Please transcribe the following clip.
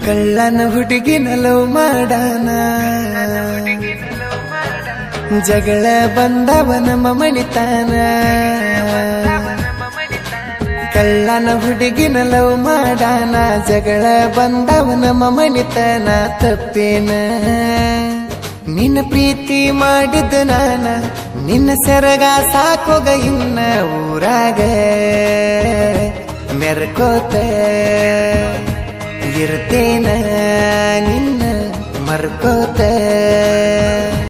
ಕಳ್ಳನ ಹುಡುಗಿನ ಲವ್ ಮಾಡಾನ ಜಗಳ ಬಂದವ ನಮ್ಮ ಮಣಿತಾನ ಕಳ್ಳನ ಹುಡುಗಿನ ಲವ್ ಮಾಡಾನ ಜಗಳ ಬಂದವ ನಮ್ಮ ಮಣಿತನ ತಪ್ಪೇನ ನಿನ್ನ ಪ್ರೀತಿ ಮಾಡಿದ ನಾನ ನಿನ್ನ ಸೆರಗ ಸಾಕೋಗ ಇನ್ನ ಊರಾಗ ಮೆರ್ಕೋತ ಇರ್ತೇನ ನಿನ್ನ ಮರ್ಕೋತ